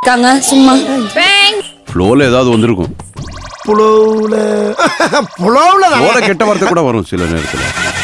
இருக்காங்க சும்மா ஃப்ளோல ஏதாவது வந்திருக்கும் புலவுல புலவுல ஓட கெட்ட வார்த்தை கூட வரும் சில நேரத்துல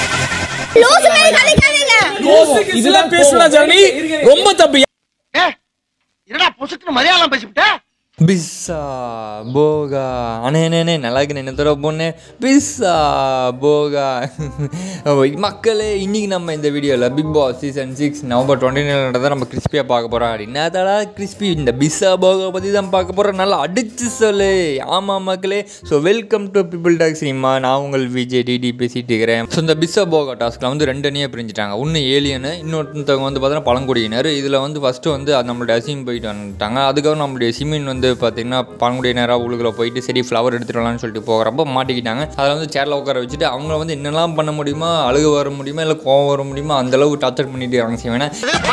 இதெல்லாம் பேசுனா ஜனனி ரொம்ப தப்பு என்னடா பொசுக்குன்னு மலையாளம் பேசிவிட்ட பிஸ்ஸா போகா அண்ணே அண்ணே, அண்ணே நல்லா இருக்கு என்ன தடவை பொண்ணு பிஸ்ஸா போகா மக்களே இன்னைக்கு நம்ம இந்த வீடியோவில் Bigg Boss season six November twenty nine நம்ம கிறிஸ்பியாக பார்க்க போகிறோம் என்ன தடா கிறிஸ்பி இந்த பிஸ்ஸா போகா பற்றி தான் பார்க்க போகிறோம் நல்லா அடிச்சு சொல்லு ஆமாம் மக்களே so welcome to People Talk Cinema நான் உங்கள் விஜய் டிடி பேசிட்டு இருக்கிறேன் ஸோ இந்த பிஸ்ஸா போகா டாஸ்க்கில் வந்து ரெண்டு அணியாக பிரிஞ்சுட்டாங்க ஒன்று ஏலியனு இன்னொருத்தவங்க வந்து பார்த்தீங்கன்னா பழங்குடியினர் இதில் வந்து ஃபஸ்ட்டு வந்து அது நம்மளுடைய அசீம் போயிட்டு வந்துட்டாங்க அதுக்கப்புறம் நம்மளுடைய சிமின் வந்து பார்த்தீங்கன்னா பழங்குடியினராக உள்ளுக்குள்ள போயிட்டு சரி ஃப்ளவர் எடுத்துட்டு வரலாம்னு சொல்லிட்டு போகிறப்ப மாட்டிக்கிட்டாங்க அதில் வந்து சேரில் உட்கார வச்சுட்டு அவங்க வந்து என்னெல்லாம் பண்ண முடியுமா அழுக வர முடியுமா இல்லை கோவம் வர முடியுமா அந்த அளவுக்கு டார்ச்சர் பண்ணிட்டு இருக்காங்க சிவனை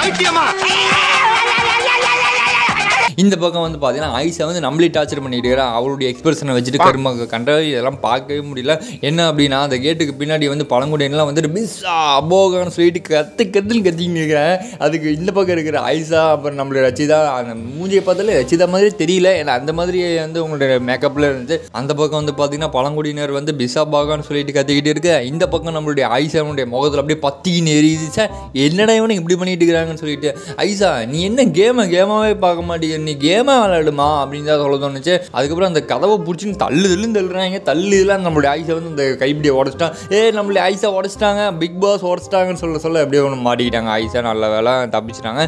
இந்த பக்கம் வந்து பார்த்தீங்கன்னா ஐஸை வந்து நம்மளே டார்ச்சர் பண்ணிட்டு இருக்கிறா அவளுடைய எக்ஸ்பிரஷனை வச்சுட்டு கரும கண்ட இதெல்லாம் பார்க்கவே முடியல என்ன அப்படின்னா அந்த கேட்டுக்கு பின்னாடி வந்து பழங்குடியினெலாம் வந்துட்டு மிஸ் அபோகன்னு சொல்லிட்டு கத்து கத்துன்னு கத்தின்னு இருக்கிறேன் அதுக்கு இந்த பக்கம் இருக்கிற ஐஸா அப்புறம் நம்மளுடைய ரச்சிதா அந்த மூஞ்சியை பார்த்தாலே ரச்சிதா மாதிரி தெரியல ஏன்னா அந்த மாதிரி வந்து உங்களுடைய மேக்கப்பில் இருந்துச்சு அந்த பக்கம் வந்து பார்த்தீங்கன்னா பழங்குடியினர் வந்து பிசா பாகான்னு சொல்லிட்டு கத்திக்கிட்டு இருக்கு இந்த பக்கம் நம்மளுடைய ஐசானுடைய முகத்தில் அப்படியே பத்தின்னு எரியுதுச்சா என்னடா இவனுக்கு இப்படி பண்ணிட்டு இருக்கிறாங்கன்னு சொல்லிட்டு ஐசா நீ என்ன கேமை கேமாவே பார்க்க மாட்டேங்கிற நீ கேமை விளையாடுமா அப்படின்னு தான் சொல்ல தோணுச்சு அதுக்கப்புறம் அந்த கதவை பிடிச்சின்னு தள்ளு தள்ளுன்னு தள்ளுறாங்க தள்ளு இதெல்லாம் நம்மளுடைய ஐஸை வந்து இந்த கைப்பிடியை உடச்சிட்டான் ஏ நம்மளுடைய ஐஸை உடச்சிட்டாங்க பிக் பாஸ் உடச்சிட்டாங்கன்னு சொல்ல சொல்ல எப்படியோ ஒன்று மாட்டிக்கிட்டாங்க ஐஸா நல்ல வேலை தப்பிச்சிட்டாங்க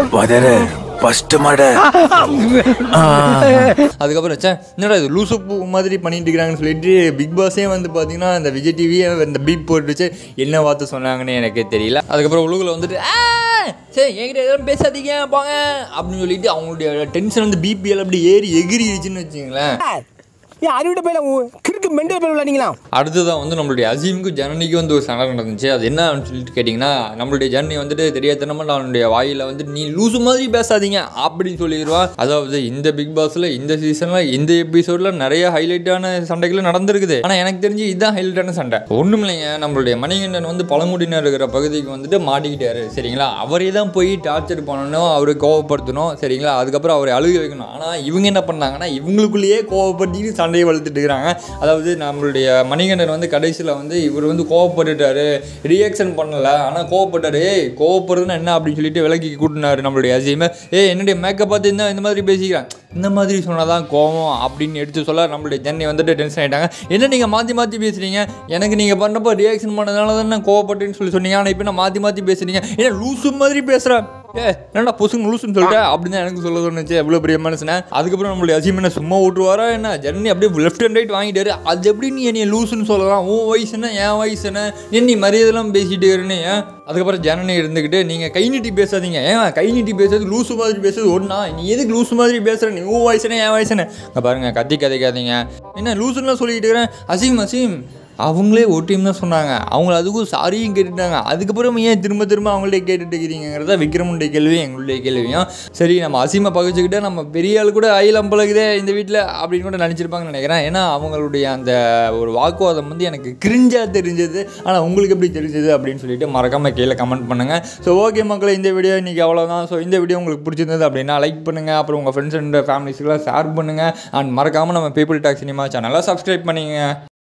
அதுக்கப்புறம் ச்சே என்னடா இது லூசு பூ மாதிரி பண்ணிட்டு இருக்கிறாங்கன்னு சொல்லிட்டு பிக் பாஸே வந்து பார்த்தீங்கன்னா இந்த விஜய் டிவியே இந்த பீப் போட்டுச்சு என்ன வார்த்தை சொன்னாங்கன்னு எனக்கே தெரியல அதுக்கப்புறம் உலகில் வந்துட்டு "ஆ, சரி என்கிட்ட எதுவும் பேசாதீங்க போங்க அப்படின்னு சொல்லிட்டு அவங்களுடைய டென்ஷன் வந்து பிபிஎல் அப்படி ஏறி எகிரிடுச்சுன்னு வச்சுங்களேன் அறிவிட்ட போயில கிறுக்கு மெண்டல் போயில விளையாடிங்களா அடுத்ததான் வந்து நம்மளுடைய அசீமுக்கு ஜனனிக்கு வந்து ஒரு சண்டை நடந்துச்சு அது என்ன சொல்லிட்டு கேட்டிங்கன்னா நம்மளுடைய ஜனனி வந்துட்டு தெரியாதனமா அவனுடைய வாயில் வந்து நீ லூசு மாதிரி பேசாதீங்க அப்படின்னு சொல்லிடுவான் அதாவது இந்த பிக் பாஸில் இந்த சீசனில் இந்த எபிசோடில் நிறைய ஹைலைட்டான சண்டைகள் நடந்திருக்குது ஆனால் எனக்கு தெரிஞ்சு இதுதான் ஹைலைட்டான சண்டை ஒன்றும் இல்லைங்க நம்மளுடைய மணிகண்டன் வந்து பழங்குடியினர் இருக்கிற பகுதிக்கு வந்துட்டு மாட்டிக்கிட்டாரு சரிங்களா அவரே தான் போய் டார்ச்சர் பண்ணணும் அவரை கோவப்படுத்தணும் சரிங்களா அதுக்கப்புறம் அவரை அழுக வைக்கணும் ஆனால் இவங்க என்ன பண்ணாங்கன்னா இவங்களுக்குள்ளேயே கோவப்படுத்திட்டு சண்டையை வளர்த்துட்டு இருக்கிறாங்க அதாவது நம்மளுடைய மணிகண்டன் வந்து கடைசியில் வந்து இவர் வந்து கோவப்பட்டுட்டாரு ரியாக்ஷன் பண்ணல ஆனால் கோவப்பட்டாரு ஏய் கோவப்படுறதுன்னா என்ன அப்படின்னு சொல்லிட்டு விலக்கி கூட்டினாரு நம்மளுடைய அசீமை ஏய் என்னுடைய மேக்கப் பார்த்து இந்த இந்த மாதிரி பேசிக்கிறான் இந்த மாதிரி சொன்னால் தான் கோவம் அப்படின்னு எடுத்து சொல்ல நம்மளுடைய ஜென்னி வந்துட்டு டென்ஷன் ஆகிட்டாங்க என்ன நீங்கள் மாற்றி மாற்றி பேசுகிறீங்க எனக்கு நீங்கள் பண்ணப்போ ரியாக்ஷன் பண்ணதுனால தான் நான் கோவப்பட்டேன்னு சொல்லி சொன்னீங்க ஆனால் இப்போ நான் மாற்றி மாற்றி பேசுறீங்க ஏன்னா லூசு மாதிரி பேசுகிறேன் ஏ என்னடா பொசுங்க லூசுன்னு சொல்லிட்டேன் அப்படின்னு தான் எனக்கு சொல்ல தோணுச்சு எவ்வளோ பெரிய மனுஷனை அதுக்கப்புறம் நம்மளுடைய அசீமனை சும்மா விட்டுருவாரா என்ன ஜென்னி அப்படியே லெஃப்ட் அண்ட் ரைட் வாங்கிட்டாரு அது எப்படி நீ என்னை லூசுன்னு சொல்லலாம் உன் வயசு என்ன என் வயசு என்ன ஏன் நீ மரியாதைலாம் பேசிட்டு இருன்னு ஏன் அதுக்கப்புறம் ஜனனி இருந்துக்கிட்டு நீங்கள் கை நீட்டி பேசாதீங்க ஏன் கை நீட்டி பேசுறது லூசு மாதிரி பேசுறது ஒன்றா நீ எதுக்கு லூசு மாதிரி பேசுகிற நீ உன் வயசுனே என் வயசுனே இங்க பாருங்க கத்தி கதைக்காதீங்க என்ன லூசுன்னு சொல்லிட்டு இருக்கிறேன் அசீம் அசீம் அவங்களே ஒரு டீம் தான் சொன்னாங்க அவங்கள அதுக்கும் சாரியும் கேட்டுட்டாங்க அதுக்கப்புறம் ஏன் திரும்ப திரும்ப அவங்கள்ட்ட கேட்டுட்டு இருக்கிறீங்கிறத விக்ரமுடைய கேள்வியும் எங்களுடைய கேள்வியும் சரி நம்ம அசீமை பகிச்சுக்கிட்டே நம்ம பெரிய ஆள் கூட அயிலம் பழகுதே இந்த வீட்டில் அப்படின்னு கூட நினச்சிருப்பாங்கன்னு நினைக்கிறேன் ஏன்னா அவங்களுடைய அந்த ஒரு வாக்குவாதம் வந்து எனக்கு கிரிஞ்சாக தெரிஞ்சது ஆனால் உங்களுக்கு எப்படி தெரிஞ்சது அப்படின்னு சொல்லிட்டு மறக்காமல் கீழே கமெண்ட் பண்ணுங்கள் ஸோ ஓகே மக்களே இந்த வீடியோ இன்றைக்கி அவ்வளோதான் ஸோ இந்த வீடியோ உங்களுக்கு பிடிச்சிருந்தது அப்படின்னா லைக் பண்ணுங்கள் அப்புறம் உங்கள் ஃப்ரெண்ட்ஸ் அண்ட் ஃபேமிலிஸ்க்குலாம் ஷேர் பண்ணுங்கள் அண்ட் மறக்காமல் நம்ம பீப்புள் டாக் சினிமா சேனலை சப்ஸ்கிரைப் பண்ணிங்க